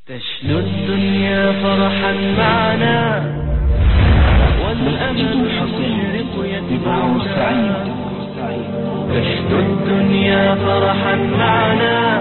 تشنو الدنيا فرحا معنا والأمل المشرق يتبعنا تشنو الدنيا فرحا معنا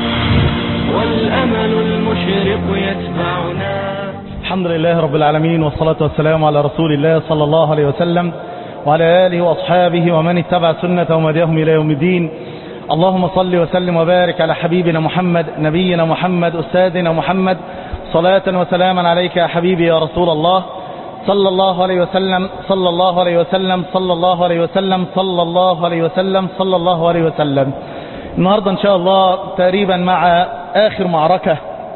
والأمل المشرق يتبعنا الحمد لله رب العالمين والصلاة والسلام على رسول الله صلى الله عليه وسلم وعلى آله وأصحابه ومن اتبع سنة ومديهم إلى يوم الدين اللهم صل وسلم وبارك على حبيبنا محمد نبينا محمد أستاذنا محمد صلاة وسلاما عليك يا حبيبي يا رسول الله صلى الله عليه وسلم صلى الله عليه وسلم صلى الله عليه وسلم صلى الله عليه وسلم صلى الله عليه وسلم النهاردة إن شاء الله تقريبا مع آخر معركة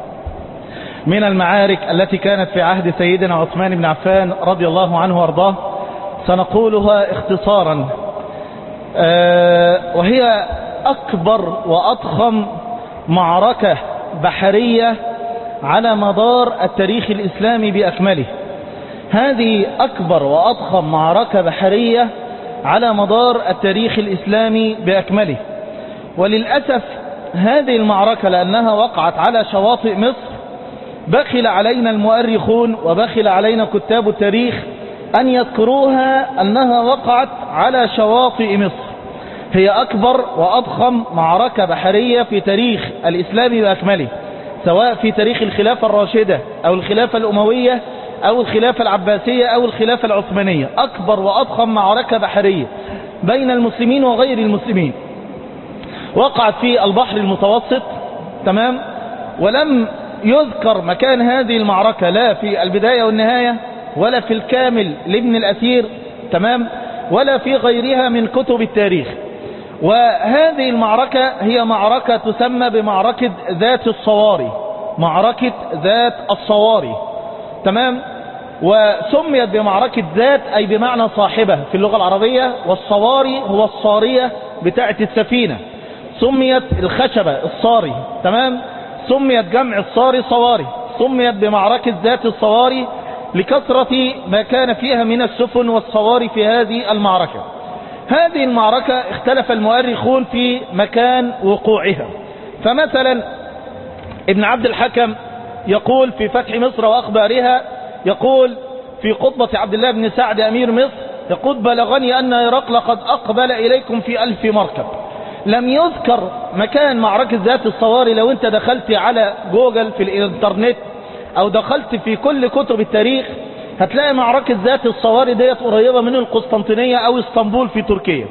من المعارك التي كانت في عهد سيدنا عثمان بن عفان رضي الله عنه وارضاه سنقولها اختصارا آه وهي أكبر وأضخم معركة بحرية على مدار التاريخ الإسلامي بأكمله هذه أكبر وأضخم معركة بحرية على مدار التاريخ الإسلامي بأكمله وللأسف هذه المعركة لأنها وقعت على شواطئ مصر بخل علينا المؤرخون وبخل علينا كتاب التاريخ أن يذكروها أنها وقعت على شواطئ مصر هي أكبر وأضخم معركة بحرية في تاريخ الإسلام بأكمله سواء في تاريخ الخلافة الراشدة أو الخلافة الأموية أو الخلافة العباسية أو الخلافة العثمانية أكبر وأضخم معركة بحرية بين المسلمين وغير المسلمين وقعت في البحر المتوسط تمام ولم يذكر مكان هذه المعركة لا في البداية والنهاية ولا في الكامل لابن الأثير تمام ولا في غيرها من كتب التاريخ وهذه المعركة هي معركة تسمى بمعركة ذات الصواري معركة ذات الصواري تمام وسميت بمعركة ذات أي بمعنى صاحبة في اللغة العربية والصواري هو الصارية بتاعة السفينة سميت الخشبة الصاري تمام سميت جمع الصاري صواري سميت بمعركة ذات الصواري لكثرة ما كان فيها من السفن والصواري في هذه المعركة هذه المعركة اختلف المؤرخون في مكان وقوعها فمثلا ابن عبد الحكم يقول في فتح مصر وأخبارها يقول في خطبة عبد الله بن سعد أمير مصر يقول بلغني أن هرقل قد أقبل إليكم في ألف مركب لم يذكر مكان معركة ذات الصواري لو انت دخلت على جوجل في الانترنت او دخلت في كل كتب التاريخ هتلاقي معركة ذات الصواري ديت قريبة من القسطنطينية او اسطنبول في تركيا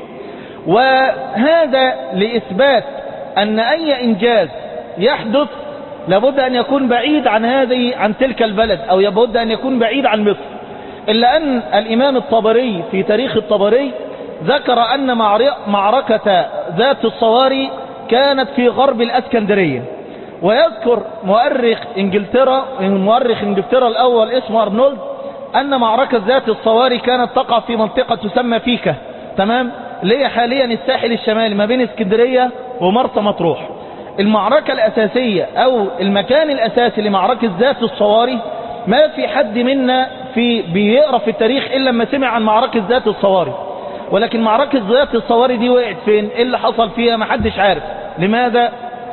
وهذا لإثبات أن أي إنجاز يحدث لابد أن يكون بعيد عن هذه عن تلك البلد أو لابد أن يكون بعيد عن مصر إلا أن الإمام الطبري في تاريخ الطبري ذكر أن معركة ذات الصواري كانت في غرب الأسكندرية ويذكر مؤرخ إنجلترا مؤرخ إنجلترا الأول اسمه أرنولد أن معركة ذات الصواري كانت تقع في منطقة تسمى فيكا تمام اللي هي حاليا الساحل الشمالي ما بين اسكندرية ومرسى مطروح المعركة الأساسية أو المكان الأساسي لمعركة ذات الصواري ما في حد منا في بيقرأ في التاريخ إلا لما سمع عن معركة ذات الصواري ولكن معركة ذات الصواري دي وقعت فين ايه اللي حصل فيها ما حدش عارف لماذا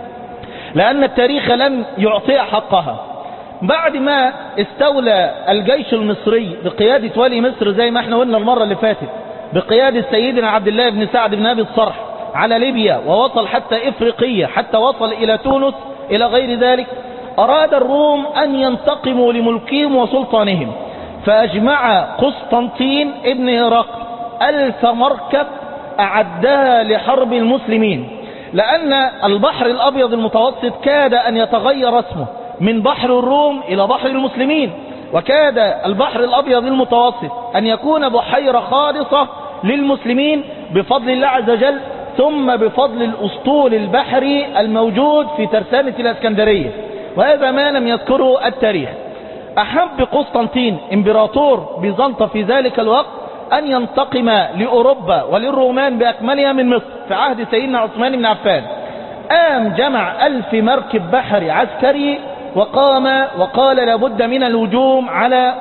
لأن التاريخ لم يعطيها حقها بعد ما استولى الجيش المصري بقيادة ولي مصر زي ما احنا قلنا المرة اللي فاتت بقيادة سيدنا عبد الله بن سعد بن أبي الصرح على ليبيا ووصل حتى إفريقية حتى وصل إلى تونس إلى غير ذلك أراد الروم أن ينتقموا لملكهم وسلطانهم فأجمع قسطنطين ابن هرقل ألف مركب أعدها لحرب المسلمين لأن البحر الأبيض المتوسط كاد أن يتغير اسمه من بحر الروم إلى بحر المسلمين وكاد البحر الأبيض المتوسط أن يكون بحيرة خالصة للمسلمين بفضل الله عز وجل ثم بفضل الأسطول البحري الموجود في ترسانة الأسكندرية وهذا ما لم يذكره التاريخ أحب قسطنطين إمبراطور بيزنطة في ذلك الوقت أن ينتقم لأوروبا وللرومان بأكملها من مصر في عهد سيدنا عثمان بن عفان قام جمع ألف مركب بحري عسكري وقام وقال لابد من الهجوم على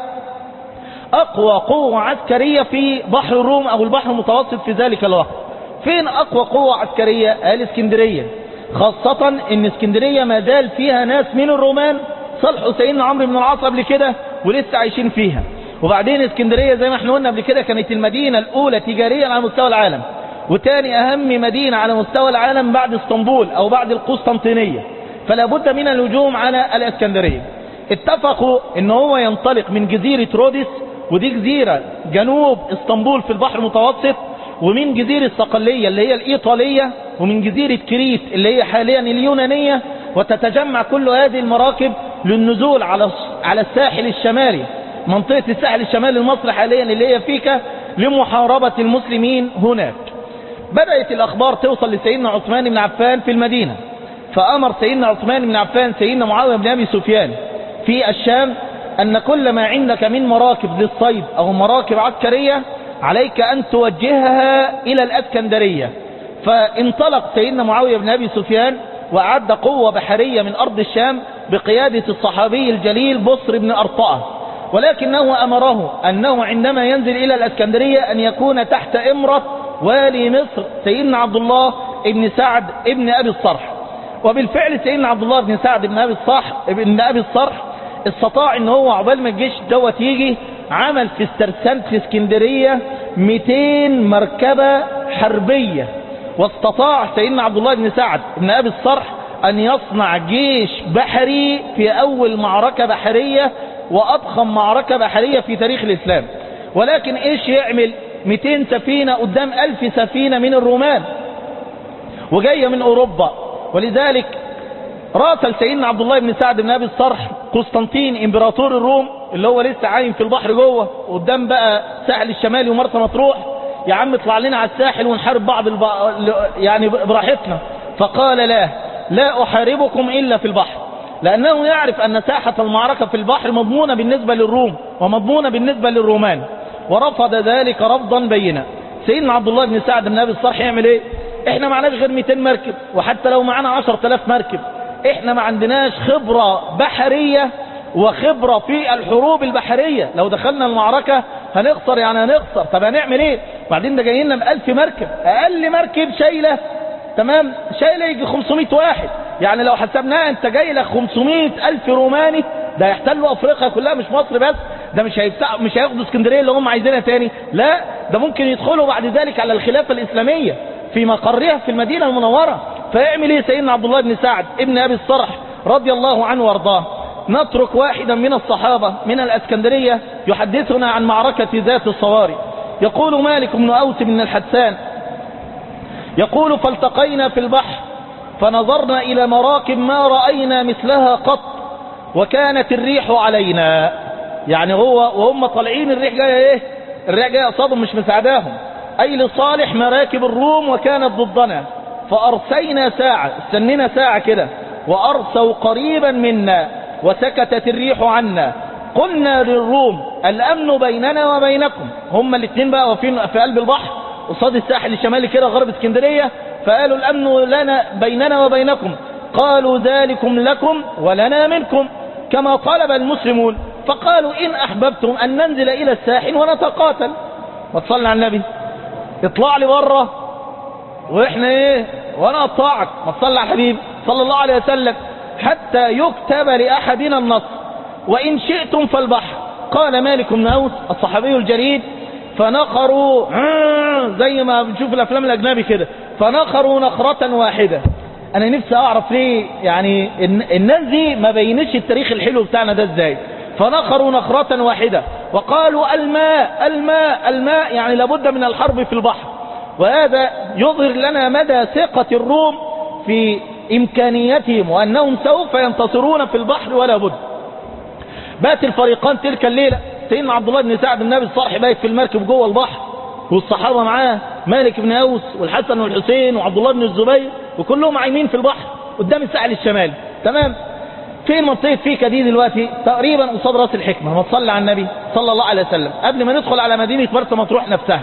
أقوى قوة عسكرية في بحر الروم أو البحر المتوسط في ذلك الوقت فين أقوى قوة عسكرية قال اسكندرية خاصة ان اسكندرية ما زال فيها ناس من الرومان صلحوا سيدنا عمرو بن العاص قبل كده ولسه عايشين فيها وبعدين اسكندرية زي ما احنا قلنا قبل كده كانت المدينة الأولى تجاريا على مستوى العالم وتاني أهم مدينة على مستوى العالم بعد اسطنبول أو بعد القسطنطينية فلا بد من الهجوم على الاسكندرية اتفقوا ان هو ينطلق من جزيرة رودس ودي جزيرة جنوب اسطنبول في البحر المتوسط ومن جزيرة صقلية اللي هي الإيطالية ومن جزيرة كريت اللي هي حاليا اليونانية وتتجمع كل هذه المراكب للنزول على على الساحل الشمالي منطقة الساحل الشمالي المصري حاليا اللي هي فيك لمحاربة المسلمين هناك بدأت الأخبار توصل لسيدنا عثمان بن عفان في المدينة فأمر سيدنا عثمان بن عفان سيدنا معاوية بن أبي سفيان في الشام أن كل ما عندك من مراكب للصيد أو مراكب عسكرية عليك أن توجهها إلى الأسكندرية فانطلق سيدنا معاوية بن أبي سفيان وأعد قوة بحرية من أرض الشام بقيادة الصحابي الجليل بصر بن أرطاة ولكنه أمره أنه عندما ينزل إلى الأسكندرية أن يكون تحت إمرة والي مصر سيدنا عبد الله بن سعد بن أبي الصرح وبالفعل سيدنا عبد الله بن سعد بن أبي الصرح بن أبي الصرح استطاع ان هو عقبال ما الجيش دوت يجي عمل في استرسال في اسكندرية 200 مركبة حربية واستطاع سيدنا عبد الله بن سعد بن أبي الصرح أن يصنع جيش بحري في أول معركة بحرية وأضخم معركة بحرية في تاريخ الإسلام ولكن إيش يعمل 200 سفينة قدام 1000 سفينة من الرومان وجاية من أوروبا ولذلك راسل سيدنا عبد الله بن سعد بن ابي الصرح قسطنطين امبراطور الروم اللي هو لسه عايم في البحر جوه قدام بقى الساحل الشمالي ومرسى مطروح يا عم اطلع لنا على الساحل ونحارب بعض الب... يعني براحتنا فقال لا لا احاربكم الا في البحر لانه يعرف ان ساحة المعركة في البحر مضمونة بالنسبة للروم ومضمونة بالنسبة للرومان ورفض ذلك رفضا بينا سيدنا عبد الله بن سعد بن ابي الصرح يعمل ايه احنا معناش غير 200 مركب وحتى لو معانا 10000 مركب احنا ما عندناش خبرة بحرية وخبرة في الحروب البحرية لو دخلنا المعركة هنخسر يعني هنخسر طب هنعمل ايه بعدين ده جايين لنا بألف مركب اقل مركب شايلة تمام شايلة يجي 500 واحد يعني لو حسبناها انت جاي لك 500 الف روماني ده يحتلوا افريقيا كلها مش مصر بس ده مش هيفتح مش هياخدوا اسكندريه اللي هم عايزينها تاني لا ده ممكن يدخلوا بعد ذلك على الخلافه الاسلاميه في مقرها في المدينه المنوره فيعمل ايه سيدنا عبد الله بن سعد ابن ابي الصرح رضي الله عنه وارضاه نترك واحدا من الصحابة من الاسكندرية يحدثنا عن معركة ذات الصواري يقول مالك بن اوس بن الحدثان يقول فالتقينا في البحر فنظرنا الى مراكب ما رأينا مثلها قط وكانت الريح علينا يعني هو وهم طالعين الريح جاية ايه الريح جاية قصادهم مش مساعداهم اي لصالح مراكب الروم وكانت ضدنا فأرسينا ساعة استنينا ساعة كده وأرسوا قريبا منا وسكتت الريح عنا قلنا للروم الأمن بيننا وبينكم هم الاثنين بقى واقفين في قلب البحر قصاد الساحل الشمالي كده غرب اسكندرية فقالوا الأمن لنا بيننا وبينكم قالوا ذلكم لكم ولنا منكم كما طلب المسلمون فقالوا إن أحببتم أن ننزل إلى الساحل ونتقاتل وتصلنا على النبي اطلع لي بره واحنا ايه وانا اطاعك ما تصلى على الحبيب صلى الله عليه وسلم حتى يكتب لأحدنا النصر وإن شئتم فالبحر قال مالك بن أوس الصحابي الجليل فنخروا زي ما بنشوف الأفلام الأجنبي كده فنخروا نخرة واحدة أنا نفسي أعرف ليه يعني الناس دي ما بينش التاريخ الحلو بتاعنا ده ازاي فنخروا نخرة واحدة وقالوا الماء الماء الماء يعني لابد من الحرب في البحر وهذا يظهر لنا مدى ثقة الروم في إمكانيتهم وأنهم سوف ينتصرون في البحر ولا بد بات الفريقان تلك الليلة سيدنا عبد الله بن سعد بن ابي الصالح بايت في المركب جوه البحر والصحابة معاه مالك بن أوس والحسن والحسين وعبد الله بن الزبير وكلهم عايمين في البحر قدام الساحل الشمالي تمام فين منطقة فيكا دي دلوقتي تقريبا قصاد راس الحكمة ما تصلي على النبي صلى الله عليه وسلم قبل ما ندخل على مدينة مرسى مطروح نفسها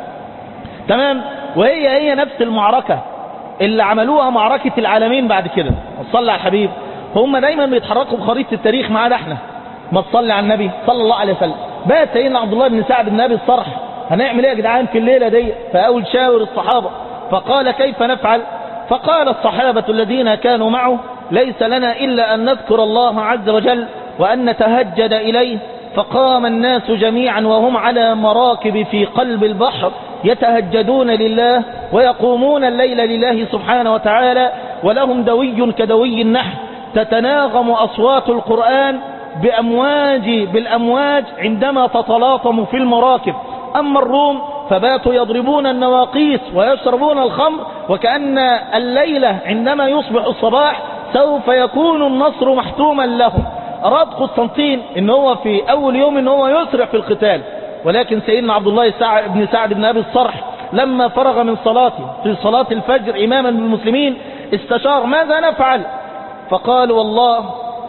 تمام وهي هي نفس المعركة اللي عملوها معركة العالمين بعد كده صلى على الحبيب هم دايما بيتحركوا بخريطة التاريخ معانا احنا ما تصلي على النبي صلى الله عليه وسلم بات سيدنا عبد الله بن سعد بن ابي الصرح هنعمل ايه يا جدعان في الليلة دي فاول شاور الصحابة فقال كيف نفعل فقال الصحابة الذين كانوا معه ليس لنا إلا أن نذكر الله عز وجل وأن نتهجد إليه فقام الناس جميعا وهم على مراكب في قلب البحر يتهجدون لله ويقومون الليل لله سبحانه وتعالى ولهم دوي كدوي النحل تتناغم أصوات القرآن بأمواج بالأمواج عندما تتلاطم في المراكب أما الروم فباتوا يضربون النواقيس ويشربون الخمر وكأن الليلة عندما يصبح الصباح سوف يكون النصر محتوما لهم أراد قسطنطين ان هو في أول يوم ان هو يسرع في القتال ولكن سيدنا عبد الله بن سعد بن أبي الصرح لما فرغ من صلاته في صلاة الفجر إماما بالمسلمين استشار ماذا نفعل فقال والله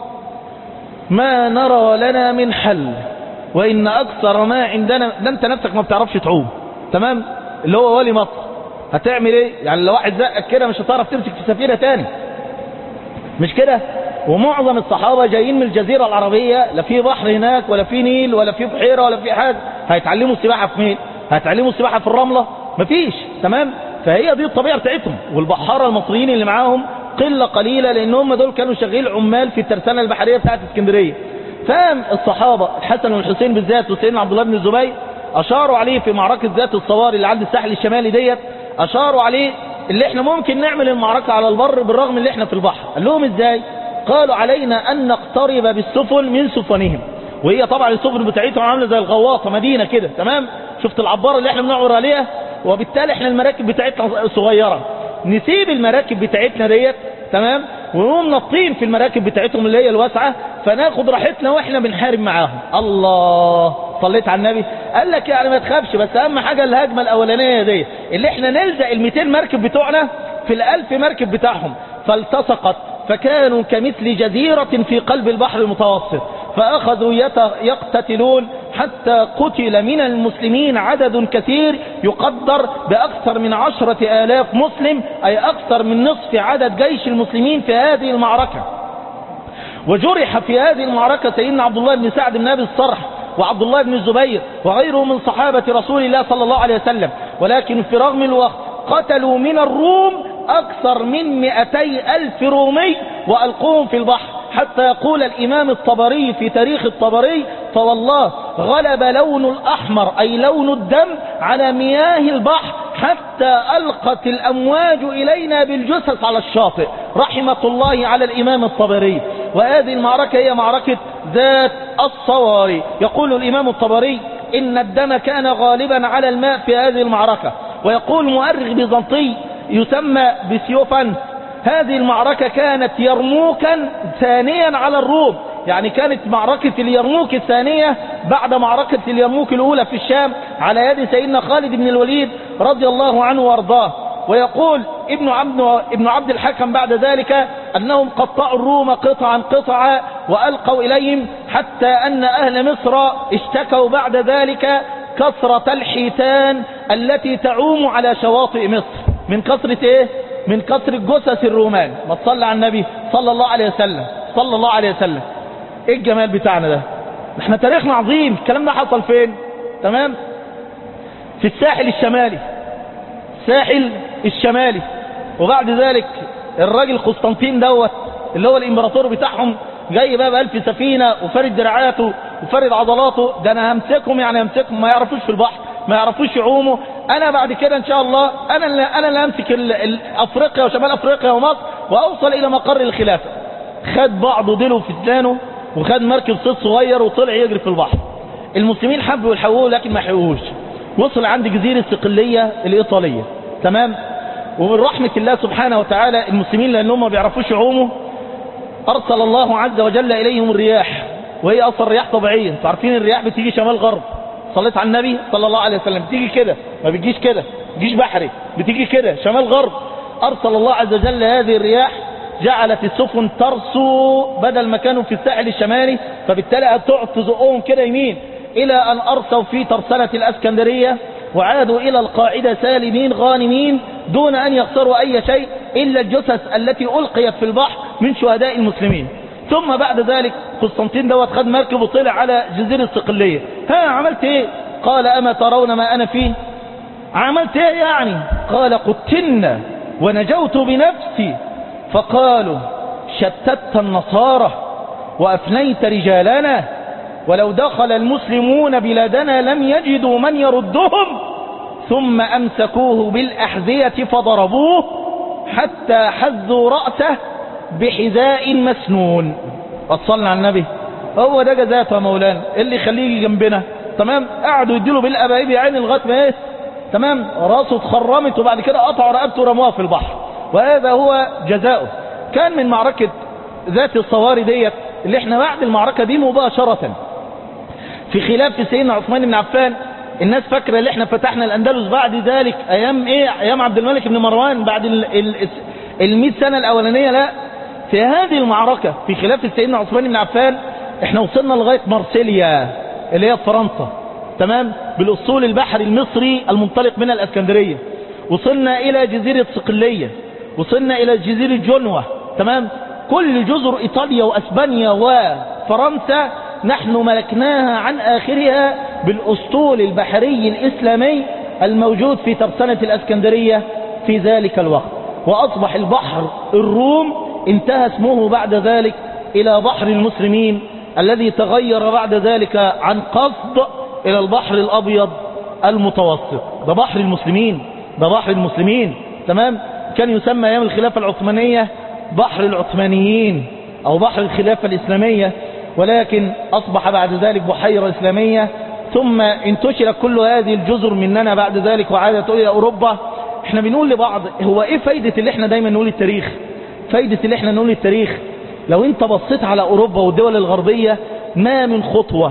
ما نرى لنا من حل وإن أكثر ما عندنا ده أنت نفسك ما بتعرفش تعوم تمام اللي هو ولي مصر هتعمل ايه يعني لو واحد زقك كده مش هتعرف تمسك في سفينة تاني مش كده ومعظم الصحابة جايين من الجزيرة العربية لا في بحر هناك ولا في نيل ولا في بحيرة ولا في حاجة هيتعلموا السباحة في مين هيتعلموا السباحة في الرملة مفيش تمام فهي دي الطبيعة بتاعتهم والبحارة المصريين اللي معاهم قلة قليلة لان هم دول كانوا شغال عمال في الترسانة البحرية بتاعت اسكندرية فهم الصحابة الحسن والحسين بالذات وسيدنا عبد الله بن الزبير اشاروا عليه في معركة ذات الصواري اللي عند الساحل الشمالي ديت اشاروا عليه اللي احنا ممكن نعمل المعركة على البر بالرغم اللي احنا في البحر قال لهم ازاي قالوا علينا ان نقترب بالسفن من سفنهم وهي طبعا السفن بتاعتهم عامله زي الغواصه مدينه كده تمام شفت العباره اللي احنا بنعبر عليها وبالتالي احنا المراكب بتاعتنا صغيره نسيب المراكب بتاعتنا ديت تمام ونقوم نطين في المراكب بتاعتهم اللي هي الواسعه فناخد راحتنا واحنا بنحارب معاهم الله صليت على النبي قال لك يعني ما تخافش بس اهم حاجه الهجمه الاولانيه دي اللي احنا نلزق ال 200 مركب بتوعنا في ال1000 مركب بتاعهم فالتصقت فكانوا كمثل جزيرة في قلب البحر المتوسط فأخذوا يقتتلون حتى قتل من المسلمين عدد كثير يقدر بأكثر من عشرة آلاف مسلم أي أكثر من نصف عدد جيش المسلمين في هذه المعركة وجرح في هذه المعركة سيدنا عبد الله بن سعد بن أبي الصرح وعبد الله بن الزبير وغيره من صحابة رسول الله صلى الله عليه وسلم ولكن في رغم الوقت قتلوا من الروم أكثر من مئتي ألف رومي وألقوهم في البحر حتى يقول الإمام الطبري في تاريخ الطبري فوالله غلب لون الأحمر أي لون الدم على مياه البحر حتى ألقت الأمواج إلينا بالجثث على الشاطئ رحمة الله على الإمام الطبري وهذه المعركة هي معركة ذات الصواري يقول الإمام الطبري إن الدم كان غالبا على الماء في هذه المعركة ويقول مؤرخ بيزنطي يسمى بسيوفان هذه المعركة كانت يرموكا ثانيا على الروم يعني كانت معركة اليرموك الثانية بعد معركة اليرموك الأولى في الشام على يد سيدنا خالد بن الوليد رضي الله عنه وارضاه ويقول ابن عبد, ابن عبد الحكم بعد ذلك أنهم قطعوا الروم قطعا قطعا وألقوا إليهم حتى أن أهل مصر اشتكوا بعد ذلك كثرة الحيتان التي تعوم على شواطئ مصر من كثرة ايه من كثرة جثث الرومان ما تصلى على النبي صلى الله عليه وسلم صلى الله عليه وسلم ايه الجمال بتاعنا ده احنا تاريخنا عظيم الكلام ده حصل فين تمام في الساحل الشمالي الساحل الشمالي وبعد ذلك الراجل قسطنطين دوت اللي هو الامبراطور بتاعهم جاي بقى بألف سفينة وفرد دراعاته وفرد عضلاته ده انا همسكهم يعني همسكهم ما يعرفوش في البحر ما يعرفوش يعوموا انا بعد كده ان شاء الله انا اللي انا اللي امسك ال- ال- افريقيا وشمال افريقيا ومصر واوصل الى مقر الخلافه خد بعضه ديله في اسنانه وخد مركب صيد صغير وطلع يجري في البحر المسلمين حبوا يلحقوه لكن ما حقوهوش وصل عند جزيره صقليه الايطاليه تمام ومن رحمه الله سبحانه وتعالى المسلمين لانهم ما بيعرفوش يعوموا ارسل الله عز وجل اليهم الرياح وهي اصلا رياح طبيعيه انتوا عارفين الرياح بتيجي شمال غرب صليت على النبي صلى الله عليه وسلم بتيجي كده ما بتجيش كده بتجيش بحري بتيجي كده شمال غرب ارسل الله عز وجل هذه الرياح جعلت السفن ترسو بدل ما كانوا في الساحل الشمالي فبالتالي هتقعد تزقهم كده يمين الى ان ارسوا في ترسانة الاسكندرية وعادوا الى القاعدة سالمين غانمين دون ان يخسروا اي شيء الا الجثث التي القيت في البحر من شهداء المسلمين ثم بعد ذلك قسطنطين دوت خد مركب وطلع على جزيرة صقلية ها عملت ايه قال اما ترون ما انا فيه عملت ايه يعني قال قتلنا ونجوت بنفسي فقالوا شتت النصارى وأفنيت رجالنا ولو دخل المسلمون بلادنا لم يجدوا من يردهم ثم أمسكوه بالأحذية فضربوه حتى حزوا رأسه بحذاء مسنون وصلنا على النبي هو ده جزاته يا مولانا اللي يخليه يجي جنبنا تمام قعدوا يديله بالأبايب يا عيني لغايه ما ايه تمام راسه اتخرمت وبعد كده قطعوا رقبته ورموها في البحر وهذا هو جزاؤه كان من معركة ذات الصواري ديت اللي احنا بعد المعركة دي مباشرة في خلاف سيدنا عثمان بن عفان الناس فاكره اللي احنا فتحنا الاندلس بعد ذلك ايام ايه ايام عبد الملك بن مروان بعد ال ال ال سنه الاولانيه لا في هذه المعركه في خلاف سيدنا عثمان بن عفان احنا وصلنا لغايه مارسيليا اللي هي فرنسا تمام بالاسطول البحري المصري المنطلق من الاسكندريه وصلنا الى جزيره صقليه وصلنا الى جزيره جنوه تمام كل جزر ايطاليا واسبانيا وفرنسا نحن ملكناها عن آخرها بالأسطول البحري الإسلامي الموجود في ترسانة الأسكندرية في ذلك الوقت وأصبح البحر الروم انتهى اسمه بعد ذلك إلى بحر المسلمين الذي تغير بعد ذلك عن قصد إلى البحر الأبيض المتوسط ده بحر المسلمين ده بحر المسلمين تمام كان يسمى أيام الخلافة العثمانية بحر العثمانيين أو بحر الخلافة الإسلامية ولكن أصبح بعد ذلك بحيرة إسلامية ثم انتشرت كل هذه الجزر مننا بعد ذلك وعادت إلى أوروبا احنا بنقول لبعض هو ايه فايدة اللي احنا دايما نقول التاريخ فايدة اللي احنا نقول التاريخ لو انت بصيت على أوروبا والدول الغربية ما من خطوة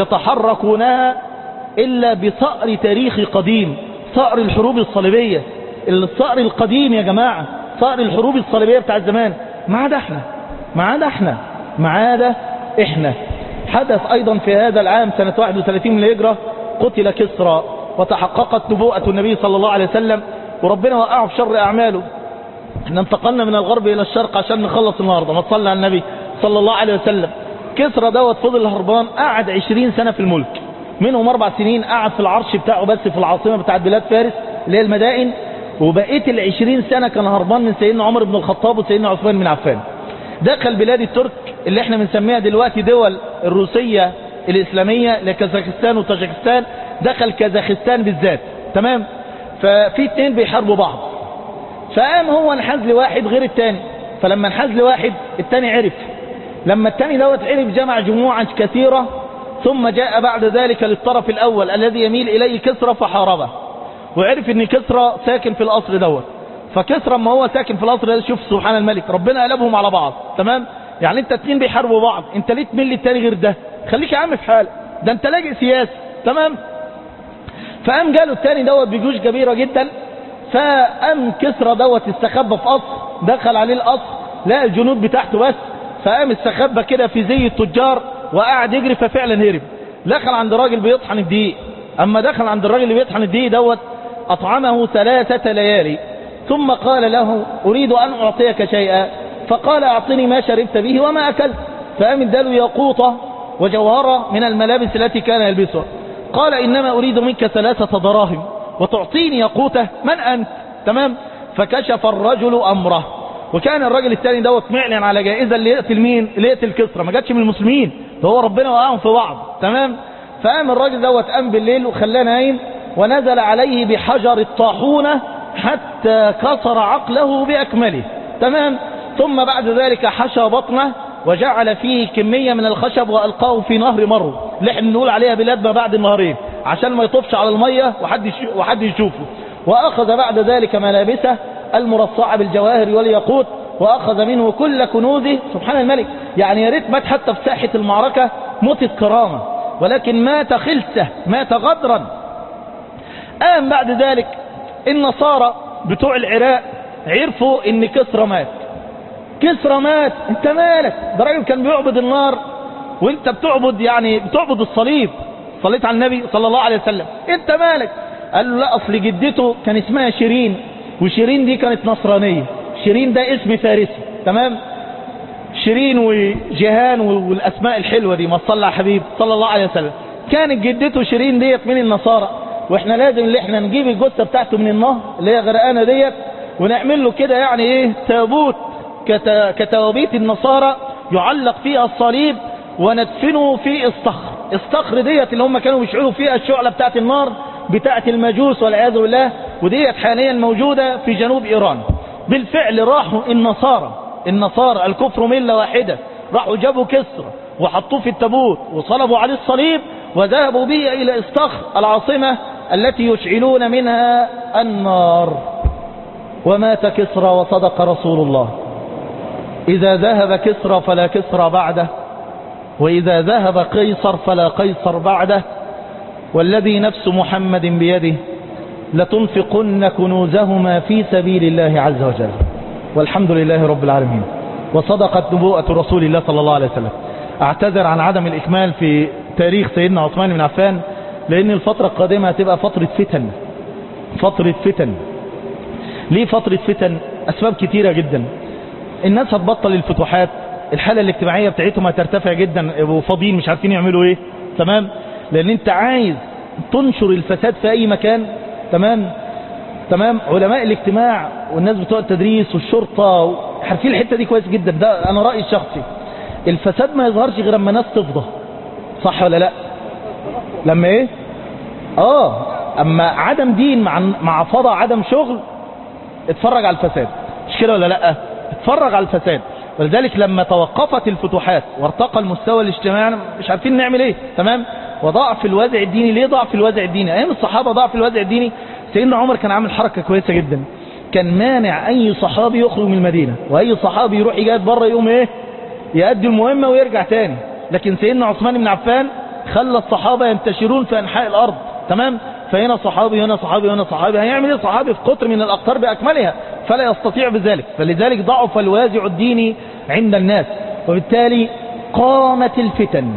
يتحركونها إلا بثأر تاريخي قديم ثأر الحروب الصليبية الثأر القديم يا جماعة ثأر الحروب الصليبية بتاع زمان ما عدا احنا ما عدا احنا ما عدا احنا حدث ايضا في هذا العام سنة 31 من الهجرة قتل كسرى وتحققت نبوءة النبي صلى الله عليه وسلم وربنا وقعه في شر اعماله احنا انتقلنا من الغرب الى الشرق عشان نخلص النهاردة ما تصلي على النبي صلى الله عليه وسلم كسرى دوت فضل هربان قعد 20 سنة في الملك منهم اربع سنين قعد في العرش بتاعه بس في العاصمة بتاعت بلاد فارس اللي هي المدائن وبقية العشرين سنة كان هربان من سيدنا عمر بن الخطاب وسيدنا عثمان بن عفان دخل بلاد الترك اللي احنا بنسميها دلوقتي دول الروسية الإسلامية لكازاخستان وطاجكستان دخل كازاخستان بالذات تمام ففي اتنين بيحاربوا بعض فقام هو انحاز لواحد غير التاني فلما انحاز لواحد التاني عرف لما التاني دوت عرف جمع جموعا كثيرة ثم جاء بعد ذلك للطرف الأول الذي يميل إليه كسرى فحاربه وعرف ان كسرى ساكن في القصر دوت فكسرى ما هو ساكن في القصر ده شوف سبحان الملك ربنا قلبهم على بعض تمام يعني انت اتنين بيحاربوا بعض انت ليه تميل للتاني غير ده خليك يا عم في حالك ده انت لاجئ سياسي تمام فقام جاله التاني دوت بجيوش كبيره جدا فقام كسرى دوت استخبى في قصر دخل عليه القصر لقى الجنود بتاعته بس فقام استخبى كده في زي التجار وقعد يجري ففعلا هرب دخل عند راجل بيطحن الدقيق اما دخل عند الراجل اللي بيطحن الدقيق دوت اطعمه ثلاثة ليالي ثم قال له اريد ان اعطيك شيئا فقال اعطني ما شربت به وما اكلت فقام اداله ياقوطة وجوهرة من الملابس التي كان يلبسها قال انما اريد منك ثلاثة دراهم وتعطيني ياقوتة من انت تمام فكشف الرجل امره وكان الراجل الثاني دوت معلن على جائزة اللي يقتل مين اللي يقتل كسرى ما جاتش من المسلمين ده هو ربنا وقعهم في بعض تمام فقام الراجل دوت قام بالليل وخلاه نايم ونزل عليه بحجر الطاحونة حتى كسر عقله بأكمله تمام ثم بعد ذلك حشى بطنه وجعل فيه كمية من الخشب وألقاه في نهر مرو اللي احنا نقول عليها بلاد ما بعد النهرين عشان ما يطفش على المية وحد وحد يشوفه وأخذ بعد ذلك ملابسه المرصعة بالجواهر والياقوت وأخذ منه كل كنوزه سبحان الملك يعني يا ريت مات حتى في ساحة المعركة موتت كرامة ولكن مات خلسة مات غدرا قام بعد ذلك النصارى بتوع العراق عرفوا ان كسرى مات كسرى مات انت مالك ده راجل كان بيعبد النار وانت بتعبد يعني بتعبد الصليب صليت على النبي صلى الله عليه وسلم انت مالك قال له لا اصل جدته كان اسمها شيرين وشيرين دي كانت نصرانية شيرين ده اسم فارسي تمام شيرين وجهان والاسماء الحلوة دي ما صلى على حبيب صلى الله عليه وسلم كانت جدته شيرين ديت من النصارى واحنا لازم اللي احنا نجيب الجثه بتاعته من النهر اللي هي غرقانه ديت ونعمل له كده يعني ايه تابوت كت- كتوابيت النصارى يعلق فيها الصليب وندفنه في الصخر الصخر ديت اللي هم كانوا بيشعلوا فيها الشعلة بتاعت النار بتاعت المجوس والعياذ بالله وديت حاليا موجودة في جنوب إيران بالفعل راحوا النصارى النصارى الكفر ملة واحدة راحوا جابوا كسرى وحطوه في التابوت وصلبوا عليه الصليب وذهبوا به إلى الصخر العاصمة التي يشعلون منها النار ومات كسرى وصدق رسول الله إذا ذهب كسرى فلا كسرى بعده وإذا ذهب قيصر فلا قيصر بعده والذي نفس محمد بيده لتنفقن كنوزهما في سبيل الله عز وجل والحمد لله رب العالمين وصدقت نبوءة رسول الله صلى الله عليه وسلم اعتذر عن عدم الإكمال في تاريخ سيدنا عثمان بن عفان لأن الفترة القادمة هتبقى فترة فتن فترة فتن ليه فترة فتن أسباب كتيرة جدا الناس هتبطل الفتوحات الحالة الاجتماعية بتاعتهم هترتفع جدا وفاضيين مش عارفين يعملوا ايه تمام لان انت عايز تنشر الفساد في اي مكان تمام تمام علماء الاجتماع والناس بتوع التدريس والشرطة عارفين الحتة دي كويس جدا ده انا رأيي الشخصي الفساد ما يظهرش غير لما ناس تفضى صح ولا لا لما ايه اه اما عدم دين مع مع فضى عدم شغل اتفرج على الفساد مش كده ولا لا اتفرج على الفساد ولذلك لما توقفت الفتوحات وارتقى المستوى الاجتماعي مش عارفين نعمل ايه تمام وضعف الوازع الديني ليه ضعف الوازع الديني ايام الصحابه ضعف الوازع الديني سيدنا عمر كان عامل حركه كويسه جدا كان مانع اي صحابي يخرج من المدينه واي صحابي يروح يجاهد بره يقوم ايه يؤدي المهمه ويرجع تاني لكن سيدنا عثمان بن عفان خلى الصحابه ينتشرون في انحاء الارض تمام فهنا صحابي هنا صحابي هنا صحابي هيعمل ايه صحابي في قطر من الاقطار باكملها فلا يستطيع بذلك فلذلك ضعف الوازع الديني عند الناس وبالتالي قامت الفتن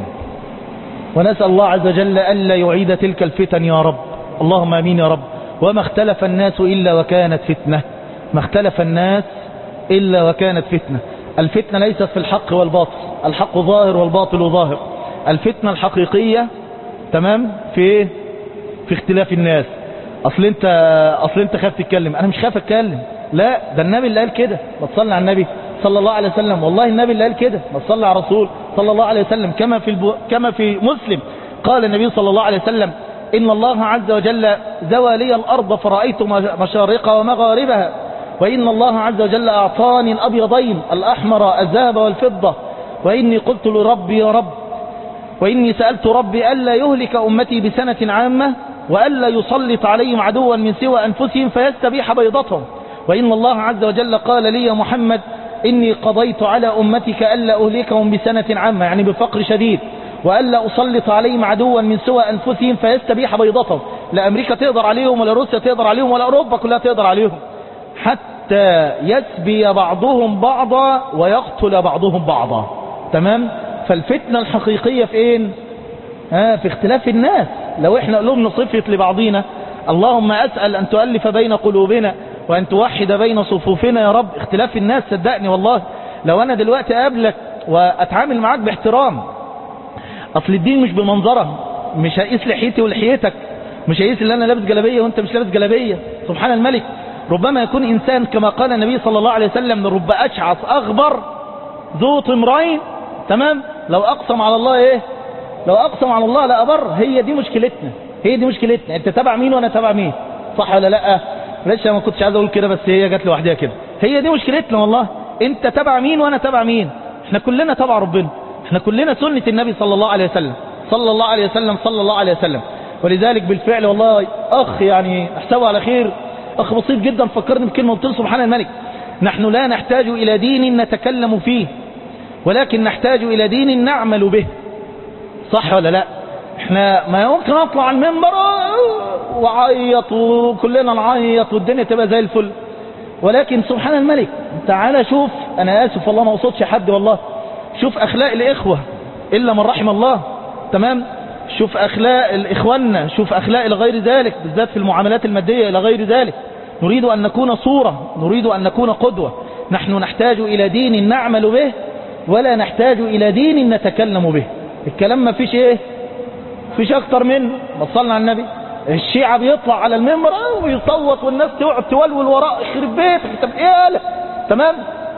ونسأل الله عز وجل ألا يعيد تلك الفتن يا رب اللهم امين يا رب وما اختلف الناس إلا وكانت فتنة ما اختلف الناس إلا وكانت فتنة الفتنة ليست في الحق والباطل الحق ظاهر والباطل ظاهر الفتنة الحقيقية تمام في ايه في اختلاف الناس اصل انت اصل انت خايف تتكلم انا مش خايف اتكلم لا ده النبي اللي قال كده ما تصلي على النبي صلى الله عليه وسلم والله النبي اللي قال كده ما تصلي على الرسول صلى الله عليه وسلم كما في البو... كما في مسلم قال النبي صلى الله عليه وسلم ان الله عز وجل زوى لي الارض فرايت مشارقها ومغاربها وان الله عز وجل اعطاني الابيضين الاحمر الذهب والفضه واني قلت لربي يا رب وإني سألت ربي ألا يهلك أمتي بسنة عامة وألا يسلط عليهم عدوا من سوى أنفسهم فيستبيح بيضتهم وإن الله عز وجل قال لي يا محمد إني قضيت على أمتك ألا أهلكهم بسنة عامة يعني بفقر شديد وألا أسلط عليهم عدوا من سوى أنفسهم فيستبيح بيضتهم لا أمريكا تقدر عليهم ولا روسيا تقدر عليهم ولا أوروبا كلها تقدر عليهم حتى يسبي بعضهم بعضا ويقتل بعضهم بعضا تمام فالفتنة الحقيقية في ايه ها في اختلاف الناس لو احنا قلوبنا صفت لبعضينا اللهم اسأل ان تؤلف بين قلوبنا وان توحد بين صفوفنا يا رب اختلاف الناس صدقني والله لو انا دلوقتي اقابلك واتعامل معاك باحترام اصل الدين مش بمنظره مش هقيس لحيتي ولحيتك مش هقيس اللي انا لابس جلابيه وانت مش لابس جلابيه سبحان الملك ربما يكون انسان كما قال النبي صلى الله عليه وسلم رب اشعث اغبر ذو طمرين تمام لو اقسم على الله ايه لو اقسم على الله لا ابر هي دي مشكلتنا هي دي مشكلتنا انت تبع مين وانا تبع مين صح ولا لا لسه ما كنتش عايز اقول كده بس هي جت لوحدها كده هي دي مشكلتنا والله انت تبع مين وانا تبع مين احنا كلنا تبع ربنا احنا كلنا سنة النبي صلى الله عليه وسلم صلى الله عليه وسلم صلى الله عليه وسلم ولذلك بالفعل والله اخ يعني احسبه على خير اخ بسيط جدا فكرني بكلمه قلت له سبحان الملك نحن لا نحتاج الى دين نتكلم فيه ولكن نحتاج إلى دين نعمل به صح ولا لا احنا ما يمكن اطلع على المنبر وعيط وكلنا نعيط والدنيا تبقى زي الفل ولكن سبحان الملك تعالى شوف انا اسف والله ما اقصدش حد والله شوف اخلاق الاخوة الا من رحم الله تمام شوف اخلاق الاخواننا شوف اخلاق لغير ذلك بالذات في المعاملات المادية الى غير ذلك نريد ان نكون صورة نريد ان نكون قدوة نحن نحتاج الى دين نعمل به ولا نحتاج إلى دين نتكلم به الكلام ما فيش ايه فيش اكتر منه وصلنا على النبي الشيعة بيطلع على المنبر ويصوت والناس تقعد تولول وراء يخرب بيتك طب ايه قال تمام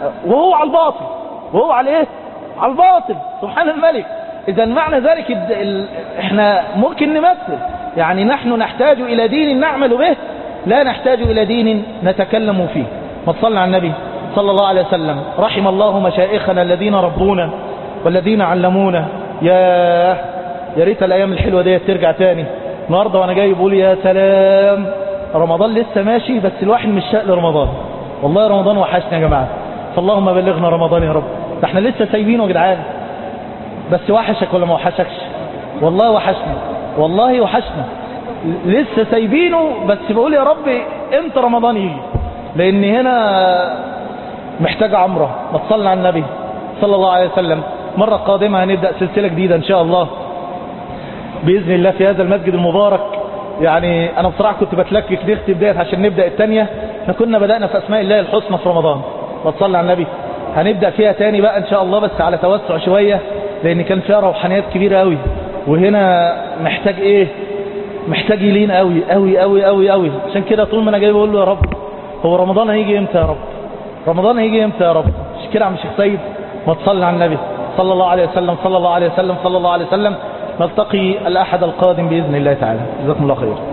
وهو على الباطل وهو على ايه على الباطل سبحان الملك اذا معنى ذلك ال- ال- احنا ممكن نمثل يعني نحن نحتاج الى دين نعمل به لا نحتاج الى دين نتكلم فيه ما تصلى على النبي صلى الله عليه وسلم رحم الله مشائخنا الذين ربونا والذين علمونا يا يا ريت الايام الحلوه دي ترجع تاني النهارده وانا جاي بقول يا سلام رمضان لسه ماشي بس الواحد مش شاق لرمضان والله رمضان وحشنا يا جماعه فاللهم بلغنا رمضان يا رب ده احنا لسه سايبينه يا جدعان بس وحشك ولا ما وحشكش والله وحشنا والله وحشنا لسه سايبينه بس بقول يا رب امتى رمضان يجي لان هنا محتاج عمره ما تصلي على النبي صلى الله عليه وسلم مرة قادمة هنبدأ سلسلة جديدة ان شاء الله بإذن الله في هذا المسجد المبارك يعني انا بصراحة كنت بتلكك نختم ديت عشان نبدأ التانية احنا كنا بدأنا في اسماء الله الحسنى في رمضان ما تصلي على النبي هنبدأ فيها تاني بقى ان شاء الله بس على توسع شوية لان كان فيها روحانيات كبيرة قوي وهنا محتاج ايه محتاج يلين قوي قوي قوي قوي قوي عشان كده طول ما انا جاي بقول له يا رب هو رمضان هيجي امتى يا رب رمضان هيجي امتى يا رب مش كده يا عم الشيخ سيد ما تصلي على النبي صلى الله عليه وسلم صلى الله عليه وسلم صلى الله عليه وسلم نلتقي الاحد القادم باذن الله تعالى جزاكم الله خير